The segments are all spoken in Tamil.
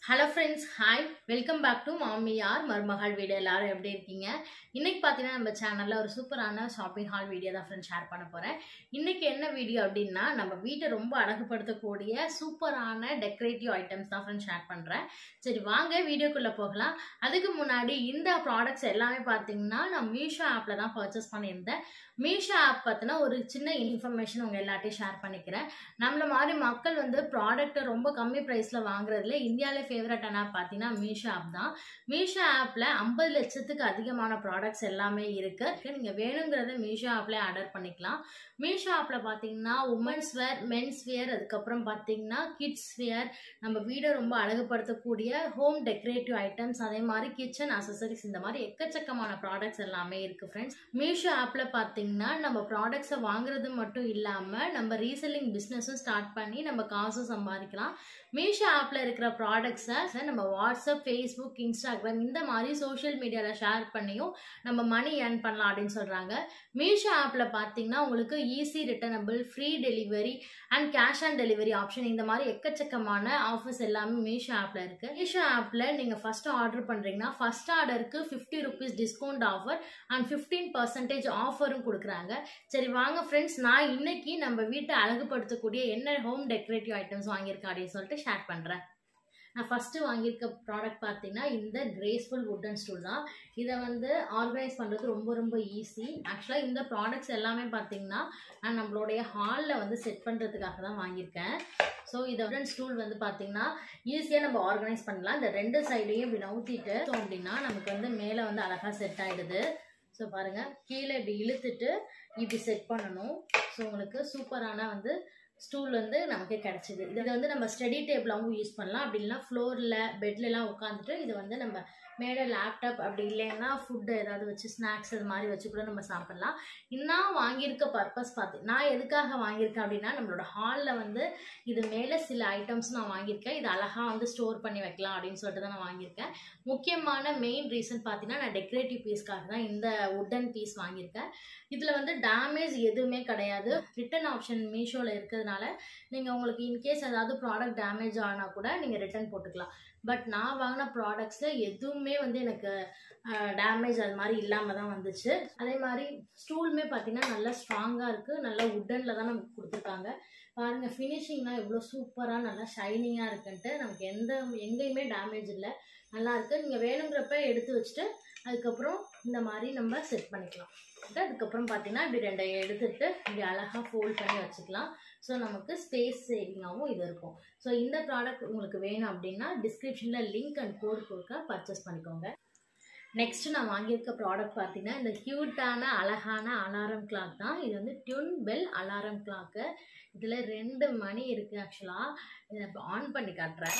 hello friends hi welcome back to மாமியார் மருமகள் வீடியோ எல்லாரும் எப்படி இருக்கீங்க இன்னைக்கு பார்த்தீங்கன்னா நம்ம சேனலில் ஒரு சூப்பரான ஷாப்பிங் ஹால் வீடியோ தான் ஃப்ரெண்ட்ஸ் ஷேர் பண்ண போகிறேன் இன்னைக்கு என்ன வீடியோ அப்படின்னா நம்ம வீட்டை ரொம்ப அழகுபடுத்தக்கூடிய சூப்பரான டெக்கரேட்டிவ் ஐட்டம்ஸ் தான் ஃப்ரெண்ட்ஸ் ஷேர் பண்ணுறேன் சரி வாங்க வீடியோக்குள்ளே போகலாம் அதுக்கு முன்னாடி இந்த ப்ராடக்ட்ஸ் எல்லாமே பார்த்தீங்கன்னா நான் மீஷோ ஆப்பில் தான் பர்ச்சேஸ் பண்ணியிருந்தேன் மீஷோ ஆப் பற்றின ஒரு சின்ன இன்ஃபர்மேஷன் உங்கள் எல்லாத்தையும் ஷேர் பண்ணிக்கிறேன் நம்மள மாதிரி மக்கள் வந்து ப்ராடக்ட்டை ரொம்ப கம்மி ப்ரைஸில் வாங்குறதுல இந்தியாவிலே ஃபேவரட்டான ஆப் பார்த்தீங்கன்னா மீஷோ ஆப் தான் மீஷோ ஆப்பில் ஐம்பது லட்சத்துக்கு அதிகமான ப்ராடக்ட்ஸ் எல்லாமே இருக்குது நீங்கள் வேணுங்கிறத மீஷோ ஆப்லேயே ஆர்டர் பண்ணிக்கலாம் மீஷோ ஆப்பில் பார்த்தீங்கன்னா உமன்ஸ் வேர் மென்ஸ் வேர் அதுக்கப்புறம் பார்த்தீங்கன்னா கிட்ஸ் வேர் நம்ம வீடை ரொம்ப அழகுபடுத்தக்கூடிய ஹோம் டெக்கரேட்டிவ் ஐட்டம்ஸ் அதே மாதிரி கிச்சன் அசசரிஸ் இந்த மாதிரி எக்கச்சக்கமான ப்ராடக்ட்ஸ் எல்லாமே இருக்குது ஃப்ரெண்ட்ஸ் மீஷோ ஆப்பில் பார்த்தீங்கன்னா நம்ம ப்ராடக்ட்ஸை வாங்குறது மட்டும் இல்லாமல் நம்ம ரீசெல்லிங் பிஸ்னஸும் ஸ்டார்ட் பண்ணி நம்ம காசும் சம்பாதிக்கலாம் மீஷோ ஆப்பில் இருக்கிற ப்ராடக்ட்ஸை நம்ம வாட்ஸ்அப் ஃபேஸ்புக் இன்ஸ்டாகிராம் இந்த மாதிரி சோஷியல் மீடியாவில் ஷேர் பண்ணியும் நம்ம மணி ஏர்ன் பண்ணலாம் அப்படின்னு சொல்கிறாங்க மீஷோ ஆப்பில் பார்த்தீங்கன்னா உங்களுக்கு easy returnable free delivery and cash on delivery option இந்த மாதிரி எக்கச்சக்கமான ஆஃபர்ஸ் எல்லாமே மீஷோ ஆப்பில் இருக்குது மீஷோ ஆப்பில் நீங்கள் ஃபஸ்ட்டு ஆர்டர் பண்ணுறீங்கன்னா ஃபஸ்ட் ஆர்டருக்கு fifty rupees discount offer and fifteen percentage ஆஃபரும் கொடுக்குறாங்க சரி வாங்க ஃப்ரெண்ட்ஸ் நான் இன்னைக்கு நம்ம வீட்டை அழகுபடுத்தக்கூடிய என்ன ஹோம் டெக்கரேட்டிவ் ஐட்டம்ஸ் வாங்கியிருக்கேன் அப்படின்னு சொல்லிட்டு ஷேர் பண்ணுறேன் நான் ஃபஸ்ட்டு வாங்கியிருக்க ப்ராடக்ட் பார்த்தீங்கன்னா இந்த கிரேஸ்ஃபுல் வுட்டன் ஸ்டூல் தான் இதை வந்து ஆர்கனைஸ் பண்ணுறது ரொம்ப ரொம்ப ஈஸி ஆக்சுவலாக இந்த ப்ராடக்ட்ஸ் எல்லாமே பார்த்தீங்கன்னா நான் நம்மளுடைய ஹாலில் வந்து செட் பண்ணுறதுக்காக தான் வாங்கியிருக்கேன் ஸோ இதை உடன் ஸ்டூல் வந்து பார்த்தீங்கன்னா ஈஸியாக நம்ம ஆர்கனைஸ் பண்ணலாம் இந்த ரெண்டு சைடையும் இப்படி நவுத்திட்டு அப்படின்னா நமக்கு வந்து மேலே வந்து அழகாக செட் ஆகிடுது ஸோ பாருங்கள் கீழே இப்படி இழுத்துட்டு இப்படி செட் பண்ணணும் ஸோ உங்களுக்கு சூப்பரான வந்து ஸ்டூல் வந்து நமக்கு கிடச்சிது இதை வந்து நம்ம ஸ்டடி டேபிளாகவும் யூஸ் பண்ணலாம் அப்படி இல்லைனா ஃப்ளோரில் பெட்லலாம் உட்காந்துட்டு இது வந்து நம்ம மேலே லேப்டாப் அப்படி இல்லைன்னா ஃபுட்டு ஏதாவது வச்சு ஸ்நாக்ஸ் அது மாதிரி வச்சு கூட நம்ம சாப்பிட்லாம் இன்னும் வாங்கியிருக்க பர்பஸ் பார்த்து நான் எதுக்காக வாங்கியிருக்கேன் அப்படின்னா நம்மளோட ஹாலில் வந்து இது மேலே சில ஐட்டம்ஸ் நான் வாங்கியிருக்கேன் இது அழகாக வந்து ஸ்டோர் பண்ணி வைக்கலாம் அப்படின்னு சொல்லிட்டு தான் நான் வாங்கியிருக்கேன் முக்கியமான மெயின் ரீசன் பார்த்தீங்கன்னா நான் டெக்கரேட்டிவ் பீஸ்க்காக தான் இந்த உட்டன் பீஸ் வாங்கியிருக்கேன் இதில் வந்து டேமேஜ் எதுவுமே கிடையாது ரிட்டன் ஆப்ஷன் மீஷோவில் இருக்கிறதுனால நீங்கள் உங்களுக்கு இன்கேஸ் ஏதாவது ப்ராடக்ட் டேமேஜ் ஆனால் கூட நீங்கள் ரிட்டன் போட்டுக்கலாம் பட் நான் வாங்கின ப்ராடக்ட்ஸில் எதுவுமே வந்து எனக்கு டேமேஜ் அது மாதிரி இல்லாமல் தான் வந்துச்சு அதே மாதிரி ஸ்டூலுமே பார்த்தீங்கன்னா நல்லா ஸ்ட்ராங்காக இருக்குது நல்லா உட்டனில் தான் நமக்கு கொடுத்துருக்காங்க பாருங்கள் ஃபினிஷிங்லாம் எவ்வளோ சூப்பராக நல்லா ஷைனிங்காக இருக்குன்ட்டு நமக்கு எந்த எங்கேயுமே டேமேஜ் இல்லை நல்லா இருக்குது நீங்கள் வேணுங்கிறப்ப எடுத்து வச்சுட்டு அதுக்கப்புறம் இந்த மாதிரி நம்ம செட் பண்ணிக்கலாம் அதுக்கப்புறம் பார்த்தீங்கன்னா இப்படி ரெண்டை எடுத்துட்டு இப்படி அழகாக ஃபோல்ட் பண்ணி வச்சுக்கலாம் ஸோ நமக்கு ஸ்பேஸ் சேவிங்காகவும் இது இருக்கும் ஸோ இந்த ப்ராடக்ட் உங்களுக்கு வேணும் அப்படின்னா டிஸ்கிரிப்ஷனில் லிங்க் அண்ட் கோட் கொடுக்க பர்ச்சேஸ் பண்ணிக்கோங்க நெக்ஸ்ட்டு நான் வாங்கியிருக்க ப்ராடக்ட் பார்த்தீங்கன்னா இந்த க்யூட்டான அழகான அலாரம் கிளாக் தான் இது வந்து டியூன் பெல் அலாரம் கிளாக்கு இதில் ரெண்டு மணி இருக்குது ஆக்சுவலாக இதை இப்போ ஆன் பண்ணி காட்டுறேன்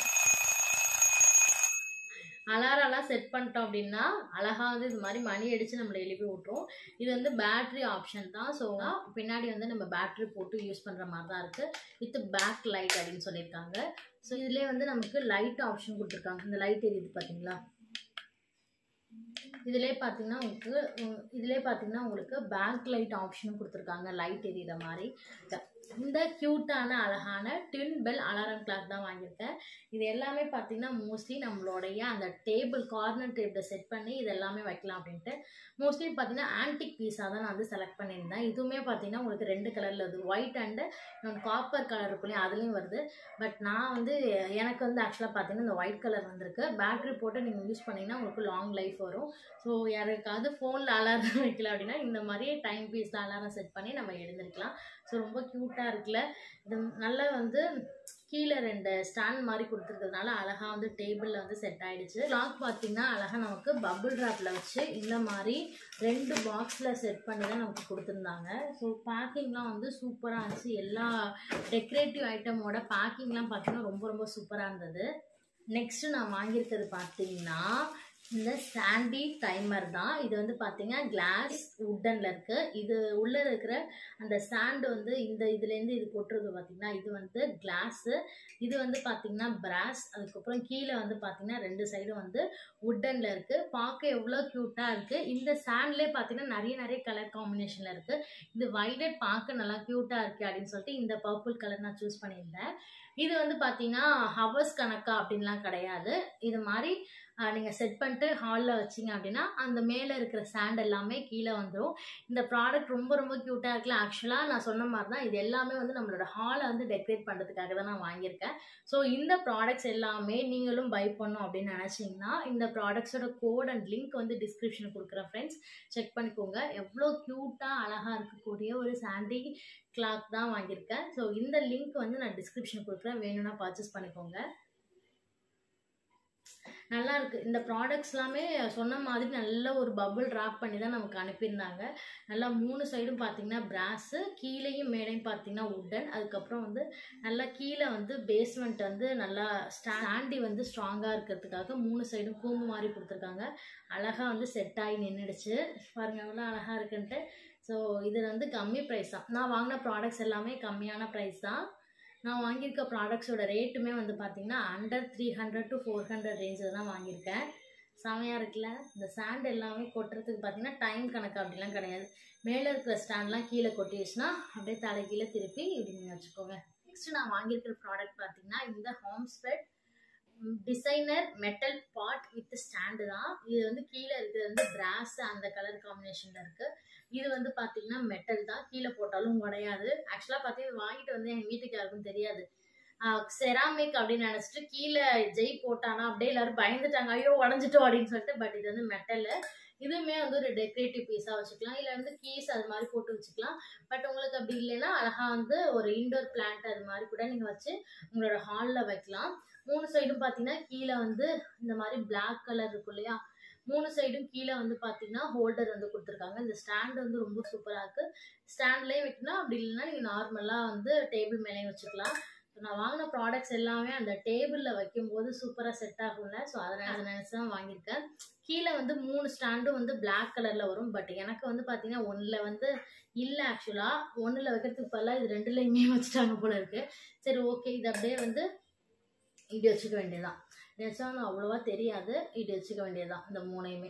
அலாரம்லாம் செட் பண்ணிட்டோம் அப்படின்னா அழகாக வந்து இது மாதிரி மணி அடித்து நம்மளை எழுப்பி விட்ரும் இது வந்து பேட்ரி ஆப்ஷன் தான் ஸோ பின்னாடி வந்து நம்ம பேட்ரி போட்டு யூஸ் பண்ணுற மாதிரி தான் இருக்குது வித் பேக் லைட் அப்படின்னு சொல்லியிருக்காங்க ஸோ இதுலேயே வந்து நமக்கு லைட் ஆப்ஷன் கொடுத்துருக்காங்க இந்த லைட் எரியுது பார்த்தீங்களா இதிலே பார்த்தீங்கன்னா உங்களுக்கு இதிலே பார்த்தீங்கன்னா உங்களுக்கு பேக் லைட் ஆப்ஷனும் கொடுத்துருக்காங்க லைட் எரியிற மாதிரி இந்த க்யூட்டான அழகான டின் பெல் அலாரம் கிளாக் தான் வாங்கியிருக்கேன் இது எல்லாமே பார்த்தீங்கன்னா மோஸ்ட்லி நம்மளுடைய அந்த டேபிள் கார்னர் டேபிள் செட் பண்ணி இது எல்லாமே வைக்கலாம் அப்படின்ட்டு மோஸ்ட்லி பார்த்தீங்கன்னா ஆன்டிக் பீஸாக தான் நான் வந்து செலக்ட் பண்ணியிருந்தேன் இதுவுமே பார்த்தீங்கன்னா உங்களுக்கு ரெண்டு கலரில் வருது ஒயிட் அண்டு காப்பர் கலர் இருக்குல்லையும் அதுலேயும் வருது பட் நான் வந்து எனக்கு வந்து ஆக்சுவலாக பார்த்தீங்கன்னா இந்த ஒயிட் கலர் வந்திருக்கு பேட்ரி போட்டு நீங்கள் யூஸ் பண்ணிங்கன்னா உங்களுக்கு லாங் லைஃப் வரும் ஸோ யாருக்காவது ஃபோனில் அலாரம் வைக்கல அப்படின்னா இந்த மாதிரி டைம் பீஸில் அலாரம் செட் பண்ணி நம்ம எழுந்திருக்கலாம் ஸோ ரொம்ப க்யூட்டாக இருக்குல்ல இது நல்லா வந்து கீழே ரெண்டு ஸ்டாண்ட் மாதிரி கொடுத்துருக்கிறதுனால அழகாக வந்து டேபிளில் வந்து செட் ஆகிடுச்சு கிளாக் பார்த்தீங்கன்னா அழகாக நமக்கு பபுள் ட்ராப்பில் வச்சு இந்த மாதிரி ரெண்டு பாக்ஸில் செட் பண்ணி தான் நமக்கு கொடுத்துருந்தாங்க ஸோ பேக்கிங்லாம் வந்து சூப்பராக இருந்துச்சு எல்லா டெக்கரேட்டிவ் ஐட்டமோட பேக்கிங்லாம் பார்த்தீங்கன்னா ரொம்ப ரொம்ப சூப்பராக இருந்தது நெக்ஸ்ட்டு நான் வாங்கியிருக்கிறது பார்த்தீங்கன்னா இந்த சாண்டி டைமர் தான் இது வந்து பார்த்தீங்கன்னா கிளாஸ் உட்டனில் இருக்குது இது உள்ளே இருக்கிற அந்த சாண்டு வந்து இந்த இதுலேருந்து இது போட்டிருக்கு பார்த்தீங்கன்னா இது வந்து கிளாஸு இது வந்து பார்த்தீங்கன்னா பிராஸ் அதுக்கப்புறம் கீழே வந்து பார்த்தீங்கன்னா ரெண்டு சைடும் வந்து உட்டனில் இருக்குது பார்க்க எவ்வளோ க்யூட்டாக இருக்குது இந்த சாண்ட்லேயே பார்த்தீங்கன்னா நிறைய நிறைய கலர் காம்பினேஷனில் இருக்குது இது வைலட் பார்க்க நல்லா க்யூட்டாக இருக்குது அப்படின்னு சொல்லிட்டு இந்த பர்பிள் கலர் நான் சூஸ் பண்ணியிருந்தேன் இது வந்து பார்த்தீங்கன்னா ஹவர்ஸ் கணக்கா அப்படின்லாம் கிடையாது இது மாதிரி நீங்கள் செட் பண்ணிட்டு ஹாலில் வச்சிங்க அப்படின்னா அந்த மேலே இருக்கிற சாண்ட் எல்லாமே கீழே வந்துடும் இந்த ப்ராடக்ட் ரொம்ப ரொம்ப க்யூட்டாக இருக்குல்ல ஆக்சுவலாக நான் சொன்ன மாதிரி தான் இது எல்லாமே வந்து நம்மளோட ஹாலை வந்து டெக்கரேட் பண்ணுறதுக்காக தான் நான் வாங்கியிருக்கேன் ஸோ இந்த ப்ராடக்ட்ஸ் எல்லாமே நீங்களும் பை பண்ணும் அப்படின்னு நினச்சிங்கன்னா இந்த ப்ராடக்ட்ஸோட கோட் அண்ட் லிங்க் வந்து டிஸ்கிரிப்ஷன் கொடுக்குறேன் ஃப்ரெண்ட்ஸ் செக் பண்ணிக்கோங்க எவ்வளோ க்யூட்டாக அழகாக இருக்கக்கூடிய ஒரு சாண்டி கிளாத் தான் வாங்கியிருக்கேன் ஸோ இந்த லிங்க் வந்து நான் டிஸ்கிரிப்ஷன் கொடுக்குறேன் வேணும்னா பர்ச்சேஸ் பண்ணிக்கோங்க நல்லா இருக்கு இந்த ப்ராடக்ட்ஸ் எல்லாமே சொன்ன மாதிரி நல்ல ஒரு பபுள் ட்ராப் பண்ணி தான் நமக்கு அனுப்பியிருந்தாங்க நல்லா மூணு சைடும் பார்த்தீங்கன்னா பிராஸு கீழேயும் மேலேயும் பார்த்தீங்கன்னா உட்டன் அதுக்கப்புறம் வந்து நல்லா கீழே வந்து பேஸ்மெண்ட் வந்து நல்லா ஸ்டாண்டி வந்து ஸ்ட்ராங்காக இருக்கிறதுக்காக மூணு சைடும் கூம்பு மாதிரி கொடுத்துருக்காங்க அழகாக வந்து செட் ஆகி நின்றுடுச்சு பாருங்க எவ்வளோ அழகாக இருக்குன்ட்டு ஸோ இது வந்து கம்மி ப்ரைஸ் தான் நான் வாங்கின ப்ராடக்ட்ஸ் எல்லாமே கம்மியான ப்ரைஸ் தான் நான் வாங்கியிருக்க ப்ராடக்ட்ஸோட ரேட்டுமே வந்து பார்த்தீங்கன்னா under three hundred to four hundred ரேஞ்சில் தான் வாங்கியிருக்கேன் செமையாக இருக்குல்ல இந்த சாண்ட் எல்லாமே கொட்டுறதுக்கு பார்த்தீங்கன்னா டைம் கணக்கு அப்படிலாம் கிடையாது மேலே இருக்கிற ஸ்டாண்ட்லாம் கீழே கொட்டிடுச்சுன்னா அப்படியே தலை கீழே திருப்பி இப்படி நீங்கள் வச்சுக்கோங்க நெக்ஸ்ட் நான் வாங்கியிருக்கிற ப்ராடக்ட் பார்த்தீங்கன்னா இந்த ஹோம் ஸ்பெட் designer metal pot with stand தான் இது வந்து கீழே இருக்கிறது வந்து பிராஸ் அந்த கலர் காம்பினேஷனில் இருக்குது இது வந்து பார்த்தீங்கன்னா மெட்டல் தான் கீழே போட்டாலும் உடையாது ஆக்சுவலாக பார்த்தீங்கன்னா வாங்கிட்டு வந்து எங்கள் வீட்டுக்கு யாருக்கும் தெரியாது செராமிக் அப்படின்னு நினச்சிட்டு கீழே ஜெய் போட்டானா அப்படியே எல்லாரும் பயந்துட்டாங்க ஐயோ உடஞ்சிட்டோம் அப்படின்னு சொல்லிட்டு பட் இது வந்து மெட்டலு இதுவுமே வந்து ஒரு டெக்கரேட்டிவ் பீஸாக வச்சுக்கலாம் இல்லை வந்து கீஸ் அது மாதிரி போட்டு வச்சுக்கலாம் பட் உங்களுக்கு அப்படி இல்லைன்னா அழகாக வந்து ஒரு இன்டோர் பிளான்ட் அது மாதிரி கூட நீங்கள் வச்சு உங்களோட ஹாலில் வைக்கலாம் மூணு சைடும் பார்த்தீங்கன்னா கீழே வந்து இந்த மாதிரி பிளாக் கலர் இருக்கும் இல்லையா மூணு சைடும் கீழே வந்து பார்த்தீங்கன்னா ஹோல்டர் வந்து கொடுத்துருக்காங்க இந்த ஸ்டாண்ட் வந்து ரொம்ப சூப்பராக இருக்குது ஸ்டாண்ட்லேயே வைக்கலாம் அப்படி இல்லைன்னா நீங்கள் நார்மலாக வந்து டேபிள் மேலேயும் வச்சுக்கலாம் ஸோ நான் வாங்கின ப்ராடக்ட்ஸ் எல்லாமே அந்த டேபிளில் வைக்கும்போது சூப்பராக செட் ஆகும்ல ஸோ அதை அதை நினச்சி தான் வாங்கியிருக்கேன் கீழே வந்து மூணு ஸ்டாண்டும் வந்து பிளாக் கலரில் வரும் பட் எனக்கு வந்து பார்த்தீங்கன்னா ஒன்றில் வந்து இல்லை ஆக்சுவலாக ஒன்றில் வைக்கிறதுக்கு பதிலாக இது ரெண்டுலேயுமே வச்சுட்டாங்க போல இருக்குது சரி ஓகே இது அப்படியே வந்து இப்படி வச்சுக்க வேண்டியதான் வச்சாலும் அவ்வளோவா தெரியாது இப்படி வச்சுக்க வேண்டியதுதான் இந்த மூணையுமே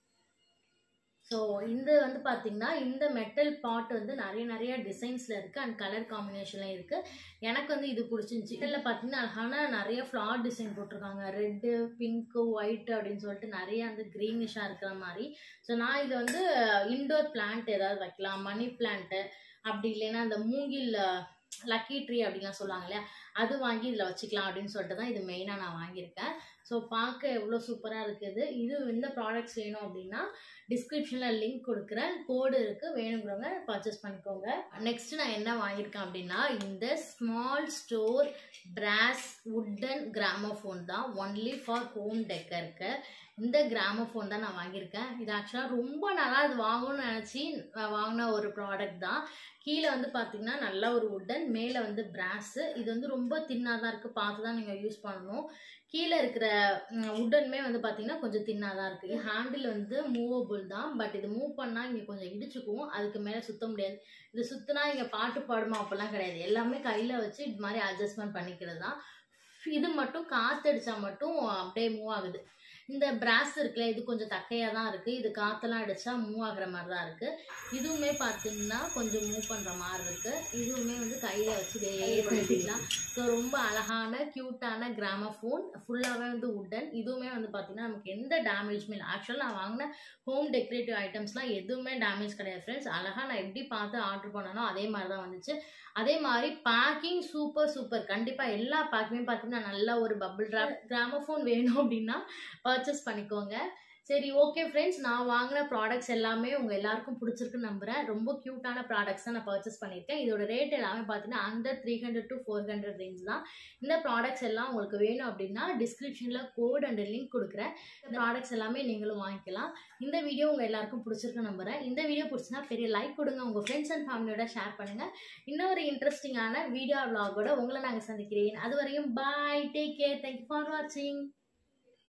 ஸோ இந்த வந்து பார்த்திங்கன்னா இந்த மெட்டல் பாட் வந்து நிறைய நிறைய டிசைன்ஸில் இருக்குது அண்ட் கலர் காம்பினேஷன்லாம் இருக்குது எனக்கு வந்து இது பிடிச்சிருந்துச்சி இதில் பார்த்தீங்கன்னா அழகான நிறைய ஃப்ளார் டிசைன் போட்டிருக்காங்க ரெட்டு பிங்க்கு ஒயிட்டு அப்படின்னு சொல்லிட்டு நிறைய வந்து க்ரீனிஷாக இருக்கிற மாதிரி ஸோ நான் இதை வந்து இன்டோர் பிளான்ட் ஏதாவது வைக்கலாம் மணி பிளான்ட்டு அப்படி இல்லைன்னா அந்த மூங்கில் லக்கி ட்ரீ அப்படின்லாம் சொல்லுவாங்க இல்லையா அது வாங்கி இதில் வச்சுக்கலாம் அப்படின்னு சொல்லிட்டு தான் இது மெயினாக நான் வாங்கியிருக்கேன் ஸோ பார்க்க எவ்வளோ சூப்பராக இருக்குது இது இந்த ப்ராடக்ட்ஸ் வேணும் அப்படின்னா டிஸ்கிரிப்ஷனில் லிங்க் கொடுக்குறேன் கோடு இருக்குது வேணுங்கிறவங்க பர்ச்சேஸ் பண்ணிக்கோங்க நெக்ஸ்ட் நான் என்ன வாங்கியிருக்கேன் அப்படின்னா இந்த small store brass wooden gramophone தான் ஒன்லி ஃபார் ஹோம் டெக்கருக்கு இந்த கிராமோஃபோன் தான் நான் வாங்கியிருக்கேன் இது ஆக்சுவலாக ரொம்ப நல்லா இது வாங்கணும்னு நினச்சி நான் வாங்கின ஒரு ப்ராடக்ட் தான் கீழே வந்து பார்த்தீங்கன்னா நல்ல ஒரு உட்டன் மேலே வந்து பிராஸு இது வந்து ரொம்ப தின்னாக தான் இருக்குது பார்த்து தான் நீங்கள் யூஸ் பண்ணணும் கீழே இருக்கிற உட்டனுமே வந்து பார்த்தீங்கன்னா கொஞ்சம் தின்னாக தான் இருக்குது ஹேண்டில் வந்து மூவபிள் தான் பட் இது மூவ் பண்ணால் இங்கே கொஞ்சம் இடிச்சுக்குவோம் அதுக்கு மேலே சுத்த முடியாது இது சுற்றினா இங்கே பாட்டு பாடுமா அப்போல்லாம் கிடையாது எல்லாமே கையில் வச்சு இது மாதிரி அட்ஜஸ்ட்மெண்ட் பண்ணிக்கிறது தான் இது மட்டும் காற்றடிச்சா மட்டும் அப்படியே மூவ் ஆகுது இந்த பிராஸ் இருக்குல்ல இது கொஞ்சம் தக்கையாக தான் இருக்குது இது காற்றெல்லாம் அடித்தா மூவ் ஆகுற மாதிரி தான் இருக்குது இதுவுமே பார்த்தீங்கன்னா கொஞ்சம் மூவ் பண்ணுற மாதிரி இருக்குது இதுவுமே வந்து கையில் வச்சு வேலையே பண்ணிக்கலாம் ஸோ ரொம்ப அழகான க்யூட்டான கிராமஃபோன் ஃபுல்லாகவே வந்து உட்டன் இதுவுமே வந்து பார்த்திங்கன்னா நமக்கு எந்த டேமேஜுமே இல்லை ஆக்சுவலாக நான் வாங்கின ஹோம் டெக்கரேட்டிவ் ஐட்டம்ஸ்லாம் எதுவுமே டேமேஜ் கிடையாது ஃப்ரெண்ட்ஸ் அழகாக நான் எப்படி பார்த்து ஆர்டர் பண்ணனோ அதே மாதிரி தான் வந்துச்சு அதே மாதிரி பேக்கிங் சூப்பர் சூப்பர் கண்டிப்பாக எல்லா பேக்குமே பார்த்தீங்கன்னா நல்லா ஒரு பபிள் ட்ராப் கிராமஃபோன் வேணும் அப்படின்னா பர்ச்சேஸ் பண்ணிக்கோங்க சரி ஓகே ஃப்ரெண்ட்ஸ் நான் வாங்கின ப்ராடக்ட்ஸ் எல்லாமே உங்கள் எல்லாருக்கும் பிடிச்சிருக்குன்னு நம்புகிறேன் ரொம்ப க்யூட்டான ப்ராடக்ட்ஸ் தான் நான் பர்ச்சேஸ் பண்ணியிருக்கேன் இதோட ரேட் எல்லாமே பார்த்தீங்கன்னா under three hundred to four hundred range தான் இந்த ப்ராடக்ட்ஸ் எல்லாம் உங்களுக்கு வேணும் அப்படின்னா டிஸ்கிரிப்ஷனில் கோட் அண்ட் லிங்க் கொடுக்குறேன் இந்த ப்ராடக்ட்ஸ் எல்லாமே நீங்களும் வாங்கிக்கலாம் இந்த வீடியோ உங்கள் எல்லாருக்கும் பிடிச்சிருக்கு நம்புகிறேன் இந்த வீடியோ பிடிச்சினா பெரிய லைக் கொடுங்க உங்கள் ஃப்ரெண்ட்ஸ் அண்ட் ஃபேமிலியோட ஷேர் பண்ணுங்கள் இன்னொரு இன்ட்ரெஸ்டிங்கான வீடியோ விலாகோட உங்களை நாங்கள் சந்திக்கிறேன் அது வரையும் bye take care thank you for வாட்சிங்